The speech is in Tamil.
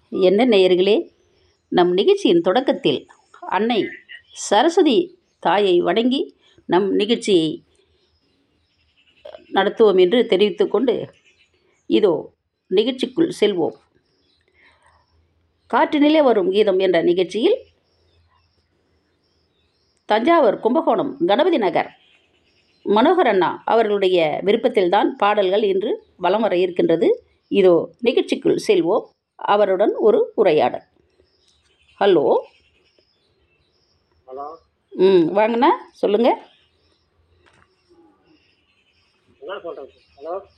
என்ன நேயர்களே நம் நிகழ்ச்சியின் தொடக்கத்தில் அன்னை சரஸ்வதி தாயை வணங்கி நம் நிகழ்ச்சியை நடத்துவோம் என்று தெரிவித்துக்கொண்டு இதோ நிகழ்ச்சிக்குள் செல்வோம் காற்றினிலே வரும் கீதம் என்ற நிகழ்ச்சியில் தஞ்சாவூர் கும்பகோணம் கணபதி நகர் மனோகர் அண்ணா அவர்களுடைய விருப்பத்தில்தான் பாடல்கள் இன்று வலம் வர இருக்கின்றது இதோ நிகழ்ச்சிக்குள் செல்வோம் அவருடன் ஒரு உரையாடல் ஹலோ ஹலோ ம் வாங்கண்ணா சொல்லுங்கள் என்ன சொல்கிறேன் ஹலோ